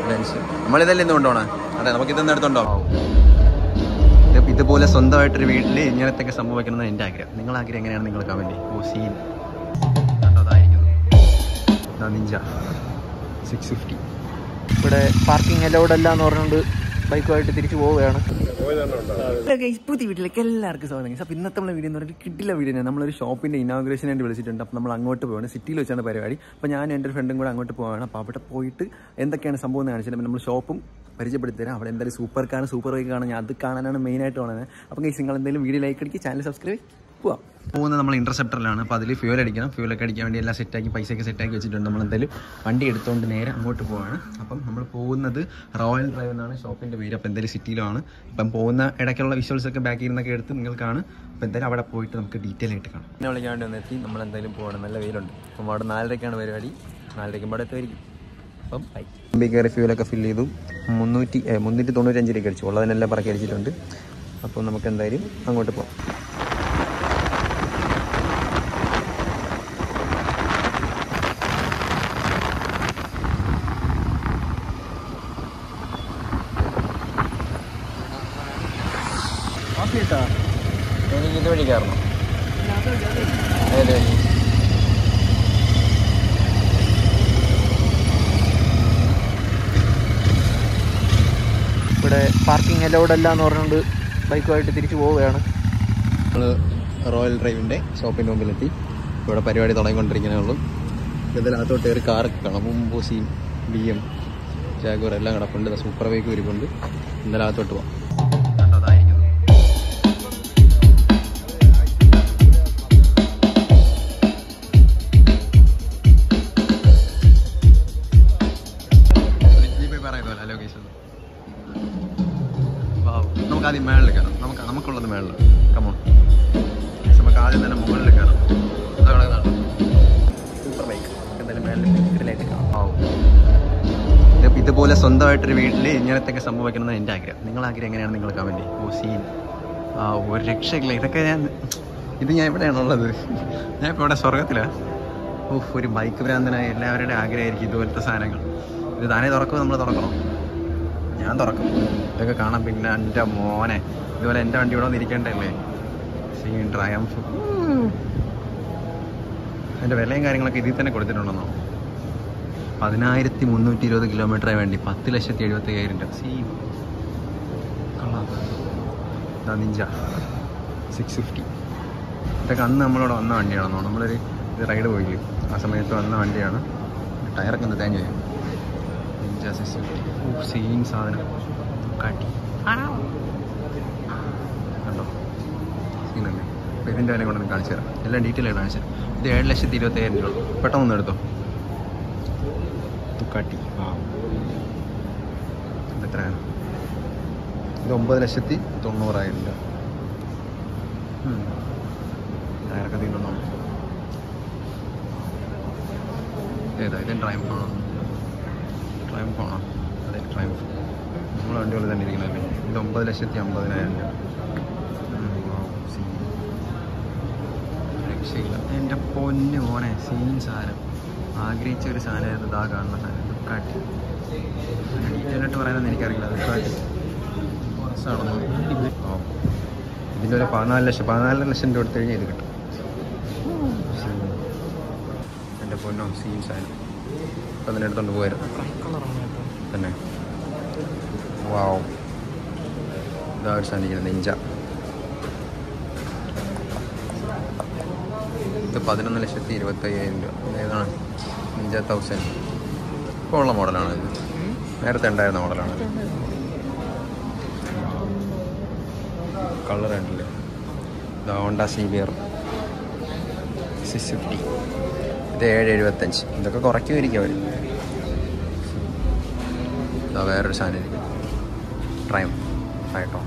Benz നമ്മളിതല്ലേ ഇന്ന് കൊണ്ടുപോണേ അതെ നമുക്ക് ഇതൊന്നും എടുത്തോണ്ടോ ഇത് ഇതുപോലെ സ്വന്തമായിട്ടൊരു വീട്ടിൽ ഇങ്ങനത്തെ സംഭവിക്കണം എന്ന് എൻ്റെ ആഗ്രഹം നിങ്ങൾ ആഗ്രഹം എങ്ങനെയാണ് നിങ്ങൾ കമൻറ്റ് ഓ സീൻ അതായിരിക്കുന്നു നിഞ്ച സിക്സ് ഫിഫ്റ്റി ഇവിടെ പാർക്കിംഗ് അലൗഡ് അല്ല എന്ന് പറഞ്ഞുകൊണ്ട് ബൈക്കുമായിട്ട് തിരിച്ചു പോവുകയാണ് പുതിയ വീട്ടിലേക്ക് എല്ലാവർക്കും സ്വാഗതം അപ്പോൾ ഇന്നത്തെ നമ്മളെ വീഡിയോ എന്ന് പറഞ്ഞാൽ കിട്ടില്ല വീഡിയോ നമ്മളൊരു ഷോപ്പിൻ്റെ ഇനാഗ്രേഷൻ ആയിട്ട് വിളിച്ചിട്ടുണ്ട് അപ്പോൾ നമ്മൾ അങ്ങോട്ട് പോവാണ് സിറ്റിയിൽ വെച്ചാണ് പരിപാടി അപ്പോൾ ഞാൻ എൻ്റെ ഒരു ഫ്രണ്ടും കൂടെ അങ്ങോട്ട് പോവാണ് അപ്പോൾ അവിടെ പോയിട്ട് എന്തൊക്കെയാണ് സംഭവം എന്ന് കാണിച്ചിട്ട് നമ്മൾ ഷോപ്പും പരിചയപ്പെടുത്തി തരാം അവിടെ എന്തായാലും സൂപ്പർ കാണ് സൂപ്പർ ബൈക്ക് കാണാൻ ഞാൻ അത് കാണാനാണ് മെയിനായിട്ട് കാണുന്നത് അപ്പോൾ ഗൈസ് നിങ്ങൾ എന്തെങ്കിലും വീഡിയോ ലൈക്ക് അടിക്കുക ചാനൽ സബ്സ്ക്രൈബ് പോവാം പോകുന്നത് നമ്മൾ ഇൻ്റർസെപ്റ്ററിലാണ് അപ്പോൾ അതിൽ ഫ്യൂൽ അടിക്കണം ഫ്യൂലൊക്കെ അടിക്കാൻ വേണ്ടി എല്ലാം സെറ്റാക്കി പൈസയൊക്കെ സെറ്റാക്കി വെച്ചിട്ടുണ്ട് നമ്മൾ എന്തായാലും വണ്ടി എടുത്തുകൊണ്ട് നേരെ അങ്ങോട്ട് പോവാണ് അപ്പം നമ്മൾ പോകുന്നത് റോയൽ ഡ്രൈവ് എന്നാണ് ഷോപ്പിൻ്റെ പേര് അപ്പോൾ എന്തായാലും സിറ്റിയിലാണ് അപ്പം പോകുന്ന ഇടയ്ക്കുള്ള വിഷ്വൽസ് ഒക്കെ ബാക്കിൽ നിന്നൊക്കെ എടുത്ത് നിങ്ങൾക്കാണ് അപ്പോൾ എന്തായാലും അവിടെ പോയിട്ട് നമുക്ക് ഡീറ്റെയിൽ ആയിട്ട് കാണാം എന്നെ വിളിക്കാണ്ട് വന്നെത്തി നമ്മൾ എന്തായാലും പോകണം നല്ല വെയിലുണ്ട് അപ്പം അവിടെ നാലരയ്ക്കാണ് പരിപാടി നാലരയ്ക്ക് ഇവിടെ എത്തുമായിരിക്കും അപ്പം ബൈ മുമ്പിൽ കയറി ഫ്യൂലൊക്കെ ഫില്ല് ചെയ്തു മുന്നൂറ്റി ഏ, മുന്നൂറ്റി തൊണ്ണൂറ്റഞ്ച് രൂപയ്ക്ക് അടിച്ചു ഉള്ളതിനെല്ലാം പറക്കി അടിച്ചിട്ടുണ്ട് അപ്പോൾ നമുക്ക് എന്തായാലും അങ്ങോട്ട് പോകാം എനിക്ക് ഇത് വഴി കയറണം ഏത് വഴി ഇവിടെ പാർക്കിംഗ് അലൗഡ് അല്ല എന്ന് പറഞ്ഞുകൊണ്ട് ബൈക്കുമായിട്ട് തിരിച്ചു പോവുകയാണ് നമ്മൾ റോയൽ ഡ്രൈവിൻ്റെ ഷോപ്പിൻ്റെ മുമ്പിലെത്തി ഇവിടെ പരിപാടി തുടങ്ങിക്കൊണ്ടിരിക്കുന്നേ ഉള്ളൂ ഇതിനകത്തോട്ട് ഒരു കാറൊക്കെ കാണാം മുമ്പോസി ബി എം ജാഗോർ എല്ലാം കിടപ്പുണ്ട് ദാ സൂപ്പർ ബൈക്ക് വരുന്നുണ്ട് ഇന്നലെ അകത്തോട്ട് പോവാം നമുക്ക് ആദ്യം മേളിൽ കയറാം നമുക്ക് നമുക്കുള്ളത് മേളിൽ കമോ നമുക്ക് ആദ്യം തന്നെ മുകളിൽ കയറാം അതാണ് സൂപ്പർ ബൈക്ക് എന്തായാലും മേളിൽ ഇതിലായിട്ട് കാണാം ഇത് ഇതുപോലെ സ്വന്തമായിട്ടൊരു വീട്ടിൽ ഇങ്ങനത്തെ സംഭവിക്കണം എന്ന് എൻ്റെ ആഗ്രഹം നിങ്ങൾ ആഗ്രഹം എങ്ങനെയാണ് നിങ്ങൾ കമൻറ്റ് ഓ സീൻ ആ ഒരു രക്ഷയില്ല ഇതൊക്കെ ഞാൻ ഇത് ഞാൻ എവിടെയാണുള്ളത് ഞാൻ ഇപ്പോൾ ഇവിടെ സ്വർഗത്തിലാണ് ഓഹ് ഒരു ബൈക്ക് ഭ്രാന്തനായ എല്ലാവരുടെയും ആഗ്രഹമായിരിക്കും ഇതുപോലത്തെ സാധനങ്ങൾ ഇത് താനേ തുറക്കുമ്പോൾ നമ്മൾ തുറക്കണം ഞാൻ തുറക്കും ഇതൊക്കെ കാണാം പിന്നെ എൻ്റെ മോനെ ഇതുപോലെ എൻ്റെ വണ്ടി ഇവിടെ വന്നിരിക്കേണ്ടല്ലേ സീൻ ട്രയംഫ് അതിൻ്റെ വിലയും കാര്യങ്ങളൊക്കെ ഇതിൽ തന്നെ കൊടുത്തിട്ടുണ്ടെന്നോ പതിനായിരത്തി മുന്നൂറ്റി ഇരുപത് കിലോമീറ്ററായി വേണ്ടി പത്ത് ലക്ഷത്തി എഴുപത്തി അയ്യായിരം രൂപ സീ കൊള്ളാം ഇതാ നിഞ്ച സിക്സ് ഫിഫ്റ്റി ഇതൊക്കെ അന്ന് നമ്മളോട് വന്ന വണ്ടിയാണെന്നോ നമ്മളൊരു ഇത് റൈഡ് പോയില്ലേ ആ സമയത്ത് വന്ന വണ്ടിയാണ് ടയറൊക്കെ ഒന്ന് തേഞ്ഞു പോയി നിഞ്ച സിക്സ് ഫിഫ്റ്റി ഓ സെയിം സാധനം കാട്ടി കണ്ടോ സീനല്ലേ അപ്പോൾ ഇതിൻ്റെ വില കൊണ്ടൊന്ന് കാണിച്ചു തരാം എല്ലാം ഡീറ്റെയിൽ ആയിട്ട് കാണിച്ചു തരാം ഇത് ഏഴ് ലക്ഷത്തി ഇരുപത്തി അയ്യായിരം രൂപ പെട്ടെന്ന് എടുത്തോ തുക്കാട്ടി ആ ഇത് എത്രയാണ് ഇത് ഒമ്പത് ലക്ഷത്തി തൊണ്ണൂറായിരം രൂപ ഉം. ടയറൊക്കെ തീരുന്നോ ഏതാ ഇത് ട്രയംഫ് ആണോ ട്രയംഫ് ആണോ അതെ ട്രയംഫ് നമ്മളെ വണ്ടി പോലെ തന്നെ ഇരിക്കണല്ലേ ഇത് ഒമ്പത് ലക്ഷത്തി അമ്പതിനായിരം രൂപ ഉം, wow, see. രക്ഷയില്ല എൻ്റെ പൊന്ന് മോനെ സീൻ സാധനം ആഗ്രഹിച്ച ഒരു സാധനമായിരുന്നു ഇതാ കാണുന്ന സാധനം ദുക്കാട്ടി ഡീറ്റെയിൽ ആയിട്ട് പറയാനൊന്നും എനിക്കറിയില്ല ദുക്കാട്ടി രസമാണെന്നോ ഇതിൻ്റെ ഒരു പതിനാല് ലക്ഷം പതിനാല് ലക്ഷം രൂപ എടുത്തു കഴിഞ്ഞാൽ ഇത് കിട്ടും സീൻ. എൻ്റെ പൊന്നോ സീൻ സാധനം ഇപ്പം അതിൻ്റെ അടുത്തോണ്ട് പോയാലും തന്നെ വാവ് ഇതാ ഒരു സാധനം നെഞ്ച ഇത് പതിനൊന്ന് ലക്ഷത്തി ഇരുപത്തി അയ്യായിരം രൂപ ഇത് ഏതാണ് നെഞ്ച തൗസൻഡ് ഇപ്പോൾ ഉള്ള മോഡലാണ് ഇത് നേരത്തെ ഉണ്ടായിരുന്ന മോഡലാണ് ഇത് കളർ ഉണ്ടല്ലേ ഇത് Honda C B R six fifty ഇത് ഏഴ് എഴുപത്തഞ്ച് ഇതൊക്കെ കുറയ്ക്കുമായിരിക്കും അവർ ഇതാ വേറൊരു സാധനം ഇരിക്കും ട്രൈം ആയിട്ടോ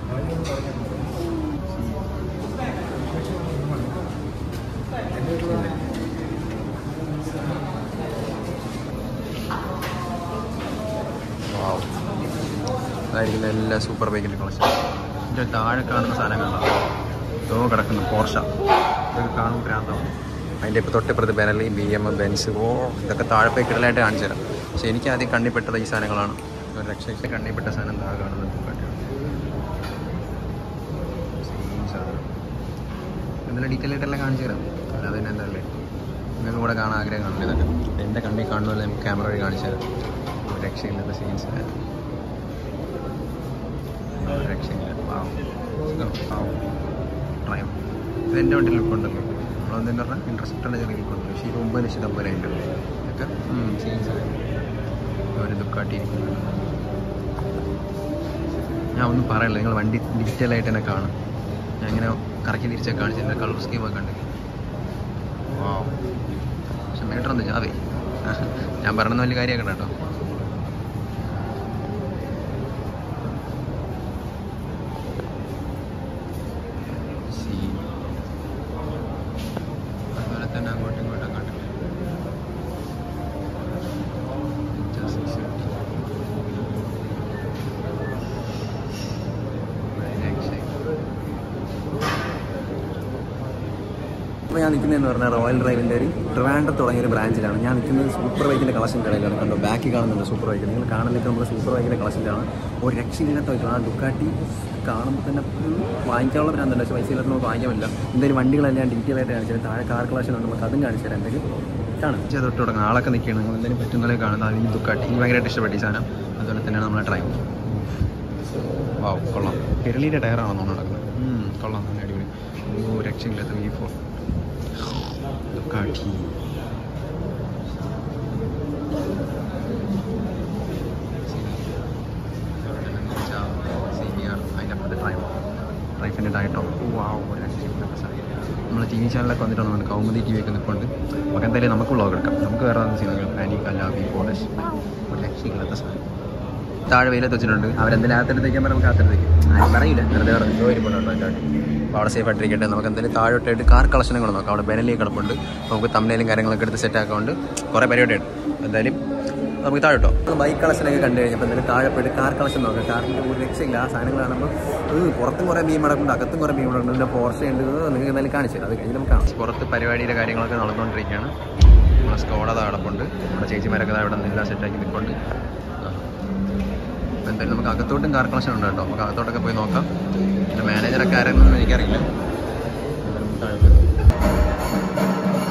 വാവ് അതായിരിക്കുന്ന എല്ലാ സൂപ്പർ ബൈക്കിൻ്റെ കളക്ഷൻ ഇതിൻ്റെ താഴെ കാണുന്ന സാധനങ്ങളാണ് ഇതോ കിടക്കുന്നു പോർഷ ഇതൊക്കെ കാണുമ്പോൾ ഭ്രാന്തമാണ് അതിൻ്റെ ഇപ്പോൾ തൊട്ടിപ്പുറത്ത് ബെനലി ബി എം ബെൻസ് ഓ ഇതൊക്കെ താഴെ പോയി കിടലായിട്ട് കാണിച്ചു തരാം പക്ഷേ എനിക്ക് ആദ്യം കണ്ണിപ്പെട്ടത് ഈ സാധനങ്ങളാണ് ഒരു രക്ഷയില്ല കണ്ണിപ്പെട്ട സാധനം എന്താ കാണുന്നത് ദുക്കാട്ടിയാണ് സെയിം സാധനം എന്തെല്ലാം ഡീറ്റെയിൽ ആയിട്ടെല്ലാം കാണിച്ചു തരാം അല്ലാതെ തന്നെ എന്തല്ലേ നിങ്ങൾക്ക് കൂടെ കാണാൻ ആഗ്രഹം കാണില്ല ഇതൊക്കെ എൻ്റെ കണ്ണിൽ കാണുന്നതല്ല നമുക്ക് ക്യാമറ വഴി കാണിച്ചു തരാം ഒരു രക്ഷയില്ലാത്ത സീൻസ് രക്ഷയില്ല പാവം ട്രയം ഇത് എൻ്റെ വണ്ടി ലുക്ക് ഉണ്ടല്ലോ നമ്മളെന്തെന്ന് പറഞ്ഞാൽ ഇൻട്രസ്റ്റഡ് ചെറിയ ലുക്ക് ഉണ്ട് പക്ഷേ ഇത് ഒമ്പത് ലക്ഷം അമ്പത് അതിൻ്റെ ഒക്കെ സീൻസ് ഒരു ദുഃഖാട്ടിയിരിക്കുന്നുണ്ട് ഞാൻ ഒന്നും പറയല്ല നിങ്ങൾ വണ്ടി ഡീറ്റെയിൽ ആയിട്ട് തന്നെ കാണും ഞാൻ ഇങ്ങനെ കറക്കി തിരിച്ചൊക്കെ കാണിച്ചു എൻ്റെ കളർ സ്കീം ഒക്കെ ഉണ്ട് വാവ് പക്ഷെ മീറ്റർ ഒന്ന് ജാവേ ഞാൻ പറയണമെന്ന് വലിയ കാര്യമാക്കണ്ട കേട്ടോ See. അതുപോലെ തന്നെ അങ്ങോട്ടും ഇങ്ങോട്ടും കണ്ടിട്ട് Just sit. രക്ഷയില്ല. അപ്പോൾ ഞാൻ നിൽക്കുന്നതെന്ന് പറഞ്ഞാൽ റോയൽ ഡ്രൈവിൻ്റെ ഒരു ട്രിവാൻഡ്രത്ത് തുടങ്ങിയ ഒരു ബ്രാഞ്ചിലാണ് ഞാൻ നിൽക്കുന്നത് സൂപ്പർ ബൈക്കിൻ്റെ കളക്ഷൻ കടയിലാണ് കണ്ടോ ബാക്കി കാണുന്നുണ്ട് സൂപ്പർ ബൈക്ക് നിങ്ങൾ കാണുന്നതൊക്കെ നമ്മൾ സൂപ്പർ ബൈക്കിൻ്റെ കളക്ഷനിലാണ് ഒരു രക്ഷയില്ലാത്ത ബൈക്കാണ് ആ ഡുക്കാട്ടി കാണുമ്പോൾ തന്നെ full വാങ്ങിക്കാനുള്ള ഭ്രാന്തല്ല പക്ഷേ പൈസ ഇല്ലാത്ത നമുക്ക് വാങ്ങിക്കാൻ പറ്റില്ല എന്തെങ്കിലും വണ്ടികളെല്ലാം ഡീറ്റെയിൽ ആയിട്ട് കാണിച്ചു തരാം താഴെ കാർ കളക്ഷൻ ഉണ്ട് നമുക്ക് അതും കാണിച്ചു തരാം എന്തെങ്കിലും കാണും ചെയ്ത് തൊട്ട് തുടങ്ങും ആളൊക്കെ നിൽക്കുകയാണ് നിങ്ങൾ എന്തെങ്കിലും പറ്റുന്നതിൽ കാണുന്നത് അതിന് ദുക്കാട്ടി എനിക്ക് ഭയങ്കരമായിട്ട് ഇഷ്ടപ്പെട്ടു ഈ സാധനം അതുപോലെ തന്നെയാണ് നമ്മളെ ഡ്രൈവ് വാവ് കൊള്ളാം പെരളിയുടെ ടയറാണെന്ന് തോന്നുന്നു നടക്കുന്നത് ഉം, കൊള്ളാം നല്ല അടിപൊളി ഓ രക്ഷയില്ലാത്ത വി ഫോർ ദുക്കാട്ടി റൈഫിൻ്റെ ഡയറ്റോ വാവ് ഒരു രക്ഷയില്ലാത്ത സാധനം നമ്മൾ ടി വി ചാനലൊക്കെ വന്നിട്ടാണ് നമ്മൾ കൗമുദി ടി വി ഒക്കെ നിൽപ്പുണ്ട് നമുക്ക് എന്തായാലും നമുക്ക് വ്ളോഗ് എടുക്കാം നമുക്ക് വേറെ സീനുകൾ പാനിക് അല്ലാബി പോളിഷ് ഒരു രക്ഷയില്ലാത്ത സാധനം താഴെ വെയിലത്ത് വെച്ചിട്ടുണ്ട് അവരെന്തെങ്കിലും അകത്തെടുത്തേക്കാൻ പറഞ്ഞാൽ നമുക്ക് അകത്തെടുത്തേക്ക് ആരും പറയില്ല വെറുതെ ജോ ഇരിപ്പുണ്ടോ എൻ്റെ അപ്പോൾ അവിടെ സേഫ് ആയിട്ടിരിക്കട്ടെ നമുക്ക് എന്തായാലും താഴോട്ടായിട്ട് കാർ കളക്ഷനും കൂടെ നോക്കാം അവിടെ ബെനലി കിടപ്പുണ്ട് നമുക്ക് തമ്മിലും കാര്യങ്ങളൊക്കെ എടുത്ത് സെറ്റ് ആക്കാണ്ട് കുറേ പരിപാടിയുണ്ട് എന്തായാലും നമുക്ക് താഴോട്ടോ ബൈക്ക് കളക്ഷനൊക്കെ കണ്ടു കഴിഞ്ഞപ്പോൾ എന്തായാലും താഴെ പോയിട്ട് കാർ കളക്ഷൻ നോക്കാം കാറിൻ്റെ ഒരു രക്ഷയില്ല ആ സാധനങ്ങൾ കാണുമ്പോൾ ഏഹ് പുറത്തും കുറേ മീൻ മടക്കുണ്ട് അകത്തും കുറേ മീൻ മടക്കുണ്ട് പിന്നെ പോർച്ച ഉണ്ട് നിങ്ങൾക്ക് എന്തായാലും കാണിച്ചു തരാം അത് കഴിഞ്ഞ് നമുക്ക് കാണാം പുറത്ത് പരിപാടിയുടെ കാര്യങ്ങളൊക്കെ നടന്നുകൊണ്ടിരിക്കുകയാണ് നമ്മളെ സ്കോഡ കിടപ്പുണ്ട് നമ്മുടെ ചേച്ചിമാരൊക്കെ ദാ ഇവിടെ നിന്നെല്ലാം സെറ്റാക്കി നിൽപ്പുണ്ട് ആ. അപ്പോൾ എന്തായാലും നമുക്ക് അകത്തോട്ടും കാർ കളക്ഷൻ ഉണ്ട് കേട്ടോ നമുക്ക് അകത്തോട്ടൊക്കെ പോയി നോക്കാം പിന്നെ മാനേജറൊക്കെ ആരെന്നൊന്നും എനിക്കറിയില്ല എന്തായാലും താഴെ പോയി നോക്കാം.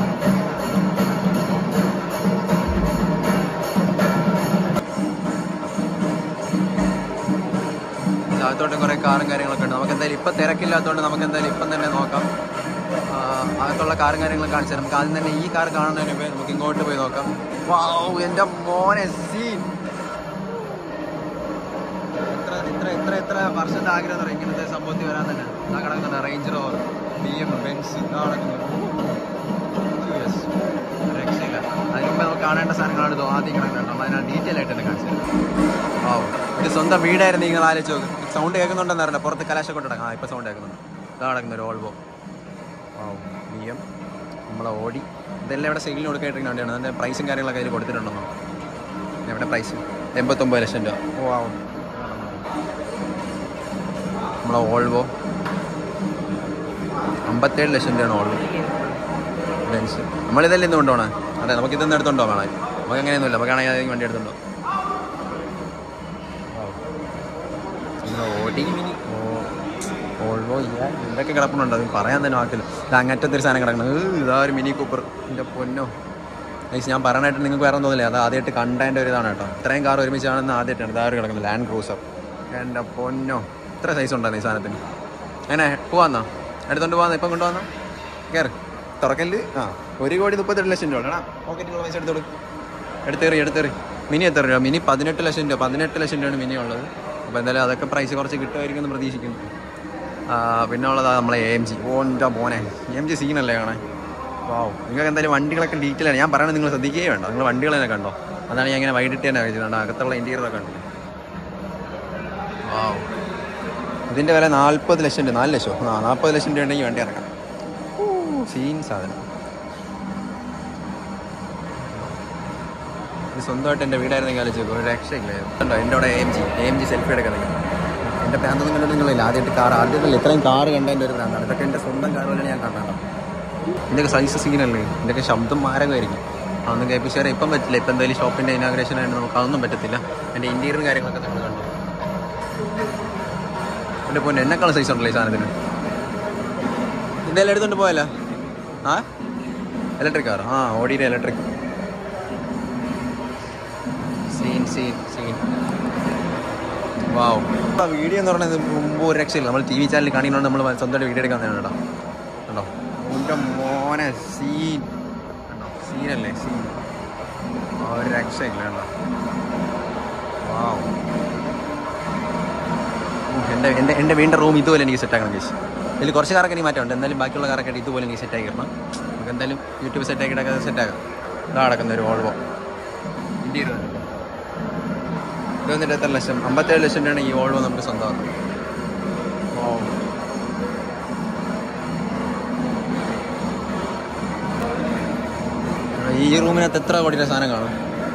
അകത്തോട്ട് കുറേ കാറും കാര്യങ്ങളൊക്കെ ഉണ്ട് നമുക്ക് എന്തായാലും ഇപ്പം തിരക്കില്ലാത്തതുകൊണ്ട് നമുക്ക് എന്തായാലും ഇപ്പം തന്നെ നോക്കാം ആ, അകത്തുള്ള കാറും കാര്യങ്ങളും കാണിച്ചു തരാം നമുക്ക് ആദ്യം തന്നെ ഈ കാർ കാണുന്നതിന് മുമ്പേ നമുക്ക് ഇങ്ങോട്ട് പോയി നോക്കാം വാവ് എൻ്റെ മോനെ സീൻ ഇത്ര ഇത്ര ഇത്ര ഇത്ര വർഷത്തെ ആഗ്രഹം എന്ന് പറയും ഇങ്ങനത്തെ സംഭവത്തിൽ വരാൻ തന്നെ ഇതാ കിടക്കുന്ന Range Rover B M Benz ഇതാ കിടക്കുന്നത് യെസ് രക്ഷയില്ല അതിന് മുമ്പ് നമുക്ക് കാണേണ്ട സാധനങ്ങളാണ് ഇത് ആദ്യം കിടക്കുന്നത് നമ്മൾ അതിനാ ഡീറ്റെയിൽ ആയിട്ട് തന്നെ കാണിച്ചു തരാം ഓ ഒരു സ്വന്തം വീടായിരുന്നു നിങ്ങൾ ആലോചിച്ച് നോക്ക് സൗണ്ട് കേൾക്കുന്നുണ്ടെന്ന് അറിയില്ല പുറത്ത് കലാശൊക്കെ ഇട്ടടങ്ങാം ആ ഇപ്പം സൗണ്ട് കേൾക്കുന്നുണ്ട് ഇതാ കിടക്കുന്ന ഒരു ഓൾവോ ഓ ബി എം നമ്മളെ ഓടി ഇതെല്ലാം ഇവിടെ സെയിലിന് കൊടുക്കായിട്ടിരിക്കുന്ന വണ്ടിയാണ് അതിൻ്റെ പ്രൈസും കാര്യങ്ങളൊക്കെ അതിൽ കൊടുത്തിട്ടുണ്ടെന്നോ എവിടെ പ്രൈസ് എൺപത്തൊമ്പത് ലക്ഷം രൂപ ഓ ആവും നമ്മളെ ഓൾവോ അമ്പത്തേഴ് ലക്ഷം രൂപയാണ് ഓൾവോ ബെൻസ് നമ്മളിതല്ലേ ഇന്ന് കൊണ്ടുപോകണേ അതെ നമുക്ക് ഇതൊന്നും എടുത്തോണ്ടോ വേണം നമുക്ക് അങ്ങനെയൊന്നുമില്ല നമുക്കാണെങ്കിൽ ഏതെങ്കിലും വണ്ടി എടുത്തോണ്ടോ ഓടി മിനി ഓൾവോ ഇല്ല എന്തൊക്കെ കിടപ്പുണ്ട് അത് പറയാൻ തന്നെ വാക്കില്ല ഇത് അങ്ങറ്റത്തെ ഒരു സാധനം കിടക്കണം ഏഹ്, ഇതാ ഒരു മിനി കൂപ്പർ എൻ്റെ പൊന്നോ നൈസ് ഞാൻ പറയാനായിട്ട് നിങ്ങൾക്ക് വേറെ തോന്നില്ല അത് ആദ്യമായിട്ട് കണ്ടതിൻ്റെ ഒരു ഇതാണ് കേട്ടോ ഇത്രയും കാർ ഒരുമിച്ചാണെന്ന് ആദ്യമായിട്ടാണ് ഇതാ ഒരു കിടക്കുന്നത് ലാൻഡ് ക്രൂസർ എൻ്റെ പൊന്നോ ഇത്ര സൈസ് ഉണ്ടായിരുന്നു ഈ സാധനത്തിന് അങ്ങനെ പോവാന്നാ എടുത്തോണ്ട് പോവാന്നാ ഇപ്പം കൊണ്ടുവന്നാ കയറി തുറക്കല് ആ ഒരു കോടി മുപ്പത്തെട്ട് ലക്ഷം രൂപ എടാ പോക്കറ്റിലുള്ള പൈസ എടുത്തോളൂ എടുത്തേറി എടുത്തേറി മിനി എത്ര രൂപ മിനി പതിനെട്ട് ലക്ഷം രൂപ പതിനെട്ട് ലക്ഷം രൂപയാണ് മിനി ഉള്ളത് അപ്പോൾ എന്തായാലും അതൊക്കെ പ്രൈസ് കുറച്ച് കിട്ടുമായിരിക്കും എന്ന് പ്രതീക്ഷിക്കുന്നു ആ, പിന്നെ ഉള്ളതാ നമ്മളെ എ എം ജി ഓൻ്റെ മോനെ എം ജി സീനല്ലേ കാണാൻ വാവ് നിങ്ങൾക്ക് എന്തായാലും വണ്ടികളൊക്കെ ഡീറ്റെയിൽ ആണ് ഞാൻ പറയണത് നിങ്ങൾ ശ്രദ്ധിക്കുകയേ വേണ്ട നിങ്ങൾ വണ്ടികൾ തന്നെ കണ്ടോ അതാണ് ഞാൻ ഇങ്ങനെ വൈകിട്ട് തന്നെ കഴിച്ചത് അകത്തുള്ള ഇൻറ്റീരിയറൊക്കെ ഉണ്ട് വാവ് ഇതിൻ്റെ വില നാൽപ്പത് ലക്ഷം രൂപ നാല് ലക്ഷം ആ നാൽപ്പത് ലക്ഷം രൂപ ഉണ്ടെങ്കിൽ വണ്ടി ഇറക്കാം സീൻ സാധനം ഇത് സ്വന്തമായിട്ട് എൻ്റെ വീടായിരുന്നെങ്കിൽ ആലോചിച്ച് നോക്ക്, ഒരു രക്ഷയില്ലായിരുന്നു കണ്ടോ എൻ്റെ അവിടെ M G M G selfie എടുക്കുന്നത് എൻ്റെ പ്രാന്തൊന്നും കണ്ടത് നിങ്ങളില്ല ആദ്യമായിട്ട് കാർ ആദ്യമായിട്ടല്ല ഇത്രയും കാർ കണ്ടതിൻ്റെ ഒരു പ്രാന്താണ് ഇതൊക്കെ എൻ്റെ സ്വന്തം കാർ പോലെയാണ് ഞാൻ കണ്ടത് ഇതിൻ്റെയൊക്കെ സൈസ് സീനല്ലേ ഇതിൻ്റെയൊക്കെ ശബ്ദം മാരകമായിരിക്കും അതൊന്നും കേൾപ്പിച്ച് തരാൻ ഇപ്പം പറ്റില്ല ഇപ്പം എന്തായാലും ഷോപ്പിൻ്റെ ഇനാഗ്രേഷൻ ആയിട്ട് നമുക്ക് അതൊന്നും പറ്റത്തില്ല എൻ്റെ ഇൻറ്റീരിയറും കാര്യങ്ങളൊക്കെ നമ്മൾ കണ്ടു എൻ്റെ പൊന്നെ എന്നെക്കാളും സൈസ് ഉണ്ടല്ലോ ഈ സാധനത്തിന് എന്തായാലും എടുത്തോണ്ട് പോയല്ലോ ആ ഇലക്ട്രിക് കാർ ആ ഓടിയുടെ electric scene scene scene wow video എന്ന് പറയുന്നത് മുമ്പ് ഒരു രക്ഷയില്ല നമ്മൾ ടി വി ചാനൽ കാണിക്കുന്നതുകൊണ്ട് നമ്മൾ സ്വന്തമായിട്ട് വീഡിയോ എടുക്കാൻ കേട്ടോ കണ്ടോ എൻ്റെ മോനെ സീൻ കണ്ടോ സീനല്ലേ സീൻ ഒരു രക്ഷയില്ല കണ്ടോ വാവ് എൻ്റെ എൻ്റെ എൻ്റെ വീടിൻ്റെ റൂം ഇതുപോലെ എനിക്ക് സെറ്റ് ആക്കണം കേസ് ഇതിൽ കുറച്ച് കാറൊക്കെ എനിക്ക് മാറ്റമുണ്ട് എന്തായാലും ബാക്കിയുള്ള കാറൊക്കെ ആയിട്ട് ഇതുപോലെ എനിക്ക് സെറ്റ് ആക്കി തരണം നമുക്ക് എന്തായാലും യൂട്യൂബ് സെറ്റ് ആക്കിയിട്ടൊക്കെ സെറ്റ് ആക്കാം ഇതാ നടക്കുന്ന ഒരു ഓൾവോ ഇന്ത്യയിൽ ഇത് വന്നിട്ട് എത്ര ലക്ഷം അമ്പത്തേഴ് ലക്ഷം രൂപയാണ് ഈ ഓൾവോ നമുക്ക് സ്വന്തമാക്കുന്നത് Wow. ഈ റൂമിനകത്ത് എത്ര കോടിയുടെ സാധനം കാണും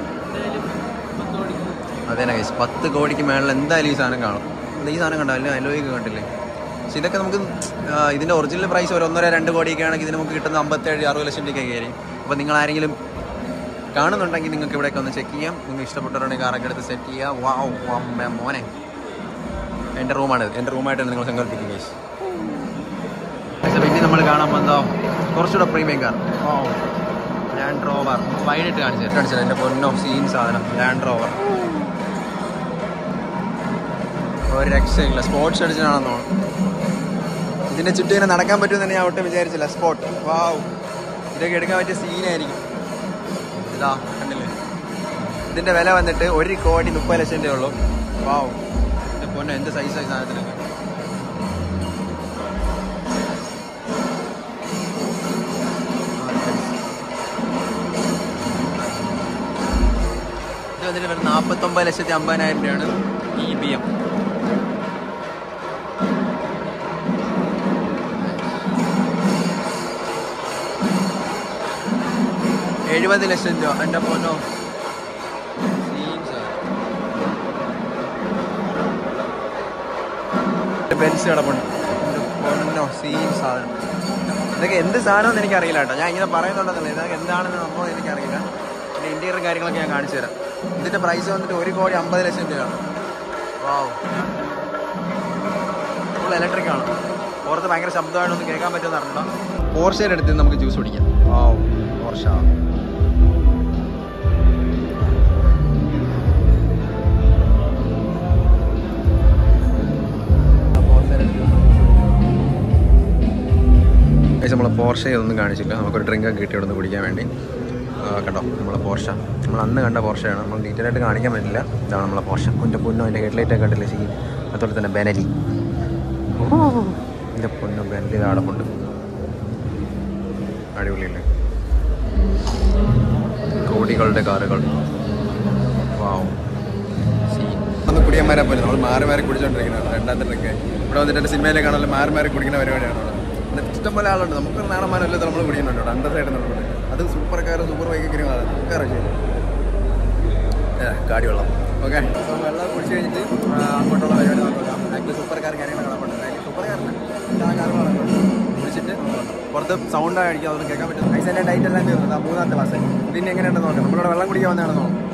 അതെ ഗൈസ് പത്ത് കോടിക്ക് മേളിൽ എന്തായാലും ഈ സാധനം കാണും ഇത് ഈ സാധനം കണ്ടോ അല്ലേ അലോയ്ക്ക് കണ്ടില്ലേ പക്ഷെ ഇതൊക്കെ നമുക്ക് ആ, ഇതിന്റെ ഒറിജിനൽ പ്രൈസ് ഒരു ഒന്നര രണ്ട് കോടിയൊക്കെ ആണെങ്കിൽ ഇതിന് നമുക്ക് കിട്ടുന്ന അമ്പത്തേഴ് അറുപത് ലക്ഷം രൂപയ്ക്കൊക്കെ ആയിരിക്കും അപ്പോൾ നിങ്ങൾ ആരെങ്കിലും കാണുന്നുണ്ടെങ്കിൽ നിങ്ങൾക്ക് ഇവിടെയൊക്കെ ഒന്ന് ചെക്ക് ചെയ്യാം നിങ്ങൾക്ക് ഇഷ്ടപ്പെട്ടവരുണ്ടെങ്കിൽ കാറൊക്കെ എടുത്ത് സെറ്റ് ചെയ്യുക വാവ് അമ്മ മോനെ എൻ്റെ റൂമാണ് എൻ്റെ റൂമായിട്ട് നിങ്ങൾ സങ്കല്പിക്കും ഗൈസ് പിന്നെ നമ്മൾ കാണാൻ വന്നോ കുറച്ചുകൂടെ പ്രീമിയം കാർ ലാൻഡ് റോവർ വൈകിട്ട് കാണിച്ചു കാണിച്ചത് എൻ്റെ പൊന്നോ സീൻ സാധനം ലാൻഡ് റോവർ ഒരു രക്ഷയില്ല സ്പോർട്സ് അടിച്ചാണെന്ന് തോന്നുന്നു ഇതിന്റെ ചുറ്റും ഇങ്ങനെ നടക്കാൻ പറ്റുമെന്ന് തന്നെ ഞാൻ ഒട്ടും വിചാരിച്ചില്ല സ്പോട്ട് വാവ് ഇതൊക്കെ എടുക്കാൻ പറ്റിയ സീനായിരിക്കും ഇതാ കണ്ടില്ലേ ഇതിന്റെ വില വന്നിട്ട് ഒരു കോടി മുപ്പത് ലക്ഷം രൂപ ഉള്ളൂ വാവ് എന്റെ പൊന്നെ എന്ത് സൈസ് ആയി സാധനത്തിനൊക്കെ ഇത് വന്നിട്ട് വെറും നാൽപ്പത്തൊമ്പത് ലക്ഷത്തി അമ്പതിനായിരം രൂപയാണ് ഈ ബി എം എഴുപത് ലക്ഷം രൂപ എൻ്റെ പൊന്നോ ബെൻസ് കിടപ്പുണ്ട് എൻ്റെ പൊന്നോ സീൻ സാധനം ഇതൊക്കെ എന്ത് സാധനമെന്ന് എനിക്കറിയില്ല കേട്ടോ ഞാൻ ഇങ്ങനെ പറയുന്നുണ്ടെന്നല്ല ഇതൊക്കെ എന്താണെന്ന് സംഭവം എനിക്കറിയില്ല പിന്നെ ഇന്റീരിയർ കാര്യങ്ങളൊക്കെ ഞാൻ കാണിച്ചു തരാം ഇതിന്റെ പ്രൈസ് വന്നിട്ട് ഒരു കോടി അമ്പത് ലക്ഷം രൂപയാണ് വാവ് ഫുൾ ഇലക്ട്രിക് ആണ് പുറത്ത് ഭയങ്കര ശബ്ദമായിട്ടൊന്നും കേൾക്കാൻ പറ്റുമെന്ന് അറിഞ്ഞില്ല പോർഷയുടെ അടുത്ത് നമുക്ക് ജ്യൂസ് കുടിക്കാം വാവ് പോർഷ നമ്മൾ പോർഷ ഇതൊന്നും കാണിച്ചില്ല നമുക്കൊരു ഡ്രിങ്ക് ഒക്കെ കിട്ടി ഇവിടെ കുടിക്കാൻ വേണ്ടി ആ, കണ്ടോ നമ്മളെ പോർഷ നമ്മൾ അന്ന് കണ്ട പോർഷയാണ് നമ്മൾ ഡീറ്റെയിൽ ആയിട്ട് കാണിക്കാൻ പറ്റില്ല ഇതാണ് നമ്മളെ പോർഷ കുൻ്റെ പൊന്നോ അതിൻ്റെ ഹെഡ്ലൈറ്റ് ഒക്കെ കണ്ടില്ലേ ശരി അതുപോലെ തന്നെ ബെനലി എൻ്റെ പൊന്നോ ബെനലി നാടപ്പുണ്ട് അടിപൊളിയല്ലേ കോടികളുടെ കാറുകൾ വാവും ഒന്ന് കുടിയന്മാരെ പോലെ നമ്മൾ മാറി മാറി കുടിച്ചോണ്ടിരിക്കുന്നത് രണ്ടാമത്തെ ട്രിക്ക് ഇവിടെ വന്നിട്ട് എൻ്റെ സിനിമയിലെ കാണാൻ മാറി മാറി കുടിക്കുന്ന പരിപാടിയാണ് ഇവിടെ ഇവിടെ ഇഷ്ടം പോലെ ആളുണ്ട് നമുക്ക് നാടന്മാരല്ലേ നമ്മൾ കുടിക്കുന്നുണ്ട് ഇവിടെ അണ്ടർ സൈഡ് നമ്മൾ അത് സൂപ്പർ കാർ സൂപ്പർ ബൈക്കൊക്കെ നമുക്ക് അറിയാം കാടി വെള്ളം ഓക്കെ വെള്ളം കുടിച്ച് കഴിഞ്ഞിട്ട് ആ, അങ്ങോട്ടുള്ള പരിപാടി നോക്കാം ആക്ച്വലി സൂപ്പർ കാർ കാര്യങ്ങൾ കാണപ്പെടുന്നത് സൂപ്പർ കാറിന് എല്ലാ കാറുകളും കുടിച്ചിട്ട് പുറത്ത് സൗണ്ട് ആയിരിക്കും അതൊന്നും കേൾക്കാൻ പറ്റും ഐസൻ്റെ ഡൈറ്റ് എല്ലാം തീർന്നത് ആ മൂന്നാമത്തെ ക്ലാസ് ഇതിന് എങ്ങനെയുണ്ടെന്ന് നോക്കാം നമ്മളിവിടെ വെള്ളം കുടിക്കാൻ വന്നതാണെന്ന് നോക്കാം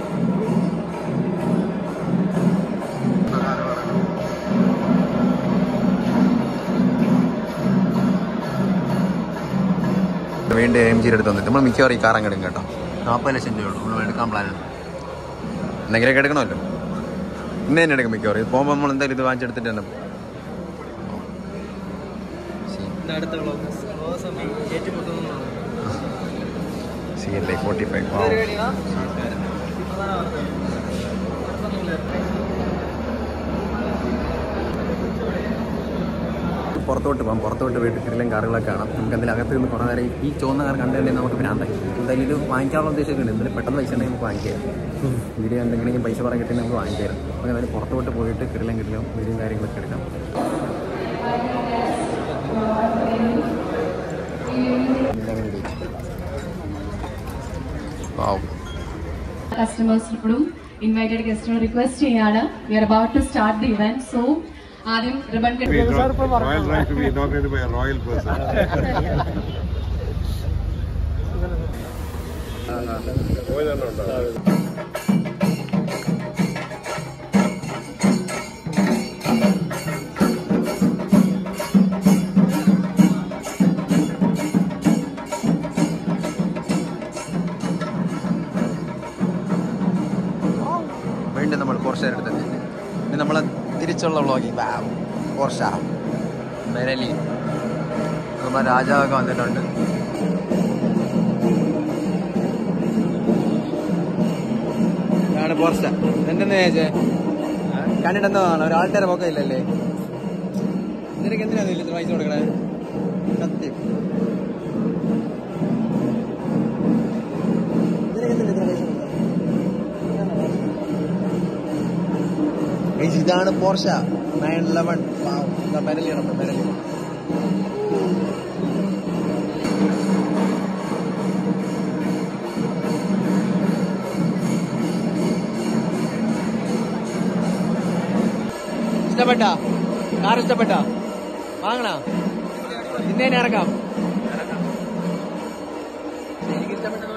വീണ്ടും എം ജിയുടെ അടുത്ത് വന്നിട്ട് നമ്മൾ മിക്കവാറും ഈ കാർ അങ്ങ് എടുക്കും കേട്ടോ നാൽപ്പത് ലക്ഷം രൂപയുള്ളൂ നമ്മൾ എടുക്കാൻ പ്ലാനുണ്ട് എന്തെങ്കിലുമൊക്കെ എടുക്കണമല്ലോ ഇന്ന് തന്നെ എടുക്കും മിക്കവാറും ഇത് പോകുമ്പോൾ നമ്മൾ എന്തായാലും ഇത് വാങ്ങിച്ചെടുത്തിട്ട് തന്നെ പോകും C L I forty five പുറത്തോട്ട് പോകാം പുറത്തോട്ട് പോയിട്ട് കിടലും കാറുകളൊക്കെ കാണാം നമുക്ക് അതിൽ അകത്ത് നിന്ന് കുറേ നേരം ഈ ചുവന്ന കാർ കണ്ടുകഴിഞ്ഞാൽ നമുക്ക് ഭ്രാന്തായി എന്തായാലും ഇത് വാങ്ങിക്കാനുള്ള ഉദ്ദേശമൊക്കെ ഉണ്ട് എന്തായാലും പെട്ടെന്ന് പൈസ ഉണ്ടെങ്കിൽ നമുക്ക് വാങ്ങിക്കാം വീഡിയോ എന്തെങ്കിലും പൈസ പറയാൻ കിട്ടിയാൽ നമുക്ക് വാങ്ങിക്കാം അപ്പോൾ എന്തായാലും പുറത്തോട്ട് പോയിട്ട് കിടലും കിടലും വീഡിയോ കാര്യങ്ങളൊക്കെ എടുക്കാം വാവ് കസ്റ്റമേഴ്സ് ഇപ്പോഴും ഇൻവൈറ്റഡ് ഗസ്റ്റിനോട് റിക്വസ്റ്റ് ചെയ്യാണ് we are about to start the event so ആദ്യം ribbon Royal right to be inaugurated by a royal person. വീണ്ടും നമ്മൾ പോർഷ എടുത്തത് ഇനി നമ്മൾ തിരിച്ചുള്ള വ്ളോഗിങ് പോർഷ മെരലി നമ്മുടെ രാജാവൊക്കെ വന്നിട്ടുണ്ട് ഇതാണ് പോർഷ എന്തെന്ന് ചോദിച്ചേ കണ്ടിട്ടെന്താണ് ഒരാൾക്കാരെ പോക്കം ഇല്ലല്ലേ നിനക്ക് എന്തിനാണ് ഇത്ര പൈസ കൊടുക്കണേ സത്യം നിനക്ക് എന്തിനാ ഇത്ര പൈസ കൊടുക്കണേ Guys, ഇതാണ് പോർഷ നയൻ ലെവൻ പെരലിയാണ് പെരലി ഇഷ്ടപ്പെട്ട കാർ ഇഷ്ടപ്പെട്ട വാങ്ങണ ഇന്ന് തന്നെ ഇറക്കാം എനിക്ക് ഇഷ്ടപ്പെട്ട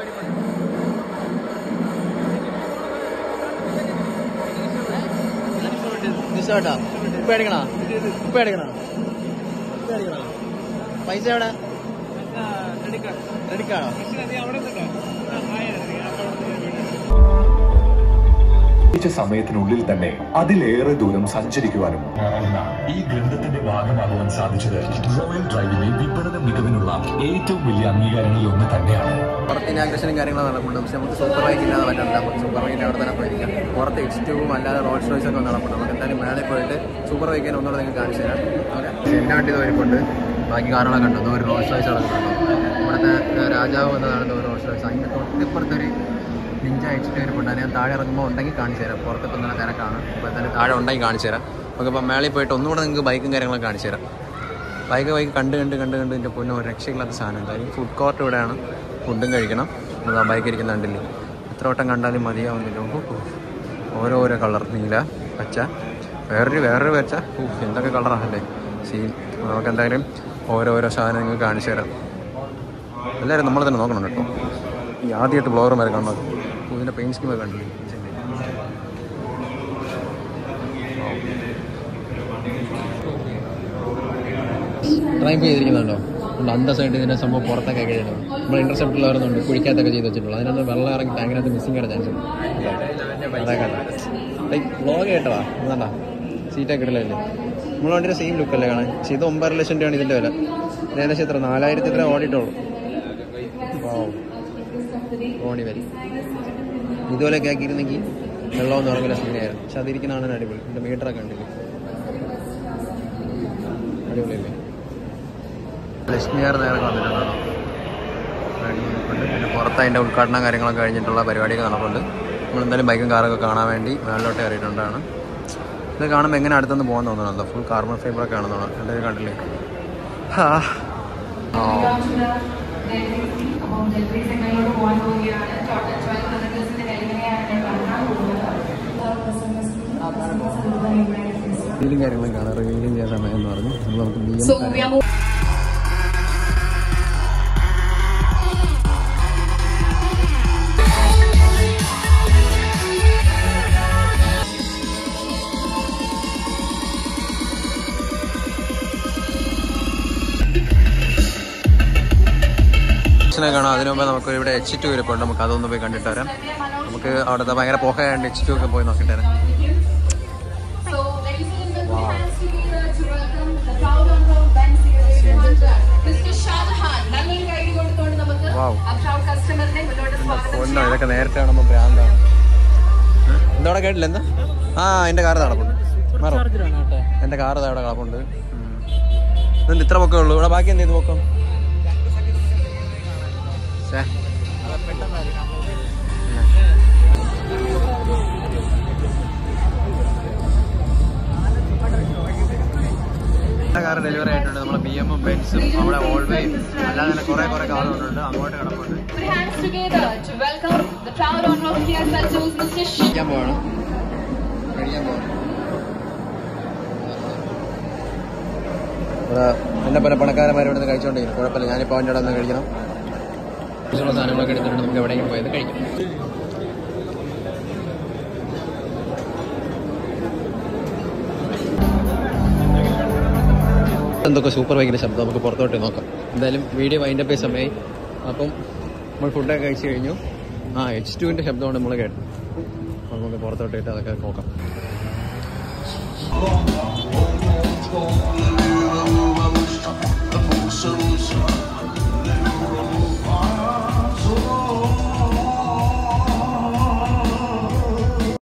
ഇഷ്ടപ്പെട്ടാ ഇപ്പൊ എടുക്കണ ഇപ്പൊ എടുക്കണ ഇപ്പൊ എടുക്കണ പൈസ എവിടെ എടുക്കാണോ നിശ്ചയിച്ച സമയത്തിനുള്ളിൽ തന്നെ അതിലേറെ ദൂരം സഞ്ചരിക്കുവാനും ഈ ഗ്രന്ഥത്തിന്റെ ഭാഗമാകുവാൻ സാധിച്ചത് റോയൽ ഡ്രൈവിലെ വിപണന മികവിനുള്ള ഏറ്റവും വലിയ അംഗീകാരങ്ങളിൽ ഒന്ന് തന്നെയാണ് പുറത്ത് ഇനാഗ്രേഷനും കാര്യങ്ങളും നടക്കുന്നുണ്ട് പക്ഷെ നമുക്ക് സൂപ്പർ ബൈക്ക് ഇല്ലാതെ പറ്റില്ല നമുക്ക് സൂപ്പർ ബൈക്കിൻ്റെ അവിടെ തന്നെ പോയിരിക്കാം പുറത്ത് എക്സ് ട്യൂബും അല്ലാതെ റോൾസ് റോയ്സ് ഒക്കെ നടക്കുന്നുണ്ട് നമുക്ക് എന്തായാലും മേളയിൽ പോയിട്ട് സൂപ്പർ ബൈക്കിനെ ഒന്നുകൂടെ നിങ്ങൾക്ക് കാണിച്ചു തരാം ഓക്കെ എൻ്റെ വണ്ടി തോരിപ്പുണ്ട് ബാക്കി കാറുകളൊക്കെ ഉണ്ട് ഒരു റോൾസ് റോയ്സ് നടക്കുന്നുണ്ട് ഇവിടുത്തെ ഏഹ്, രാജാവ് വന്നതാണ് ഒരു റോൾസ് റോയ്സ് അതിൻ്റെ തൊട്ടിപ്പുറത്തൊരു നിഞ്ച എക്സ് ടു ഇരിപ്പുണ്ട് അത് ഞാൻ താഴെ ഇറങ്ങുമ്പോൾ ഉണ്ടെങ്കിൽ കാണിച്ചു തരാം പുറത്തിപ്പോൾ നല്ല തിരക്കാണ് അപ്പോൾ എന്തായാലും താഴെ ഉണ്ടെങ്കിൽ കാണിച്ചു തരാം നമുക്ക് ഇപ്പോൾ മേളയിൽ പോയിട്ട് ഒന്നുകൂടെ നിങ്ങൾക്ക് ബൈക്കും കാര്യങ്ങളൊക്കെ കാണിച്ചു തരാം ബൈക്ക് ബൈക്ക് കണ്ട് കണ്ട് കണ്ട് കണ്ട് എൻ്റെ പൊന്നും ഒരു രക്ഷയില്ലാത്ത സാധനം എന്തായാലും ഫുഡ് കോർട്ട് ഇവിടെയാണ് ഫുഡും കഴിക്കണം അത് ആ ബൈക്ക് ഇരിക്കുന്ന കണ്ടില്ലേ എത്ര വട്ടം കണ്ടാലും മതിയാവുന്നില്ല ഓ, ഓ. ഓരോരോ കളർ നീല പച്ച വേറൊരു വേറൊരു പച്ച ഓ എന്തൊക്കെ കളറാണല്ലേ സീൻ നമുക്ക് എന്തായാലും ഓരോരോ സാധനം നിങ്ങൾക്ക് കാണിച്ചു തരാം എല്ലാവരും നമ്മൾ തന്നെ നോക്കണം കേട്ടോ ഈ ആദ്യമായിട്ട് ബ്ലോഗർ വരെ കാണണം ഓ, ഇതിൻ്റെ പെയിൻ സ്കീമൊക്കെ കണ്ടില്ലേ ഡ്രൈവ് ചെയ്തിരിക്കുന്നുണ്ടോ ഉണ്ട് അന്തസ്സായിട്ട് ഇതിൻ്റെ സംഭവം പുറത്തൊക്കെ കഴിയുന്നത് നമ്മൾ ഇന്റർസെപ്റ്റിൽ വരുന്നുണ്ട് കുഴിക്കകത്തൊക്കെ ചെയ്ത് വെച്ചിട്ടുള്ളൂ അതിനകത്ത് വെള്ളം ഇറങ്ങി ടാങ്കിനകത്ത് മിസ്സിങ് ആയിട്ട് ചാൻസ് ഉണ്ട് അതൊക്കെ ലൈക്ക് വ്ളോഗ് കേട്ടവാ എന്താ സീറ്റൊക്കെ ഇടലല്ലേ നമ്മൾ വണ്ടിയുടെ സെയിം ലുക്ക് അല്ലേ കാണാൻ പക്ഷേ ഇത് ഒമ്പതര ലക്ഷം രൂപയാണ് ഇതിൻ്റെ വില ഇത് ഏകദേശം എത്ര നാലായിരത്തി ഇത്ര ഓടിയിട്ടുള്ളൂ ഓടി വരി ഇതുപോലെയൊക്കെ ആക്കിയിരുന്നെങ്കിൽ വെള്ളമൊന്നും ഇറങ്ങില്ല സീനായിരുന്നു പക്ഷെ അതിരിക്കുന്നതാണ് അടിപൊളി ഇതിൻ്റെ മീറ്ററൊക്കെ ഉണ്ടല്ലേ അടിപൊളിയല്ലേ ലക്ഷ്മിയാർ നേരെ വന്നിട്ടുണ്ടോ പിന്നെ പുറത്ത് അതിൻ്റെ ഉദ്ഘാടനം കാര്യങ്ങളൊക്കെ കഴിഞ്ഞിട്ടുള്ള പരിപാടിയൊക്കെ നടപ്പുണ്ട് നമ്മൾ എന്തായാലും ബൈക്കും കാറൊക്കെ കാണാൻ വേണ്ടി മേളിലോട്ട് കയറിയിട്ടുണ്ടാണ് ഇത് കാണുമ്പോൾ എങ്ങനെ അടുത്തുനിന്ന് പോകാൻ തോന്നുന്നുണ്ടോ ഫുൾ കാർബൺ ഫൈബറൊക്കെ ആണെന്നാണ് എല്ലാവരും കണ്ടില്ലേ ഹാ ആ അപ്പം ഡെലിവറി സെഗ്മെന്റിലോട്ട് പോകാൻ പോവുകയാണ് ടോട്ടൽ ട്വൽവ് കിലോമീറ്റേഴ്സിന്റെ ഡെലിവറിയാണ് ഞാൻ നടക്കാൻ പോകുന്നത് റിവീലും കാര്യങ്ങളും കാണാം റിവീലും ചെയ്യാൻ സമയം എന്ന് പറഞ്ഞു നമ്മൾ നമുക്ക് B So M we are moving. നെ കാണാം അതിനു മുമ്പ് നമുക്ക് ഇവിടെ എച്ച് ടു ഇരിപ്പുണ്ട് നമുക്ക് അതൊന്ന് പോയി കണ്ടിട്ട് വരാം നമുക്ക് അവിടുത്തെ ഭയങ്കര പുകയാണ്ട് എച്ച് ടു ഒക്കെ പോയി നോക്കിയിട്ട് വരാം So ladies and gentlemen, we have together to welcome the proud owner of Ben Cigarette Hunter, Mr. Shahjahan. നല്ലൊരു കൈഡി കൊടുത്തുകൊണ്ട് നമുക്ക് Wow. ആ proud customer നെ മുന്നോട്ട് സ്വാഗതം ഒന്നോ ചെയ്യാം. ഇതൊക്കെ നേരത്തെ കാണുമ്പോൾ ഭ്രാന്താണ് എന്തോടെ കേട്ടില്ല എന്താ ആ എൻ്റെ കാറ് നടപ്പുണ്ട് മാറോ എൻ്റെ കാറ് അവിടെ കിടപ്പുണ്ട് ഉം. ഇതെന്ത് ഇത്ര പൊക്കേ ഉള്ളൂ ഇവിടെ ബാക്കി എന്ത് ചെയ്ത് പൊക്കം ശ്ശേ. കാർ ഡെലിവറി ആയിട്ടുണ്ട് നമ്മളെ ബി എമ്മും ബെൻസും അവിടെ ഓൾവേയും അല്ലാതെ തന്നെ കുറേ കുറേ കാറുകളുണ്ട് അങ്ങോട്ട് കിടപ്പുണ്ട് Put your hands together to welcome the proud owner of Kia Seltos, Mr. Shah. കഴിക്കാൻ പോവാണ് കഴിക്കാൻ പോവാണ് ഇവിടെ എന്നെ പോലെ പണക്കാരന്മാർ ഇവിടെ നിന്ന് കഴിച്ചോണ്ടിരിക്കും കുഴപ്പമില്ല ഞാനിപ്പോൾ അവൻ്റെ അവിടെ നിന്ന് കഴിക്കണം ആവശ്യമുള്ള സാധനങ്ങളൊക്കെ എടുത്തിട്ട് നമുക്ക് എവിടെയെങ്കിലും പോയത് കഴിക്കാം എന്തൊക്കെ സൂപ്പർ ഭയങ്കര ശബ്ദം നമുക്ക് പുറത്തോട്ട് നോക്കാം എന്തായാലും വീഡിയോ വൈൻഡ് അപ്പ് സമയമായി അപ്പം നമ്മൾ ഫുഡൊക്കെ കഴിച്ചു കഴിഞ്ഞു ആ എച്ച് ടുവിൻ്റെ ശബ്ദമാണ് നമ്മൾ കേട്ടത് അപ്പോൾ നമുക്ക് പുറത്തോട്ട് ഇട്ട് അതൊക്കെ നോക്കാം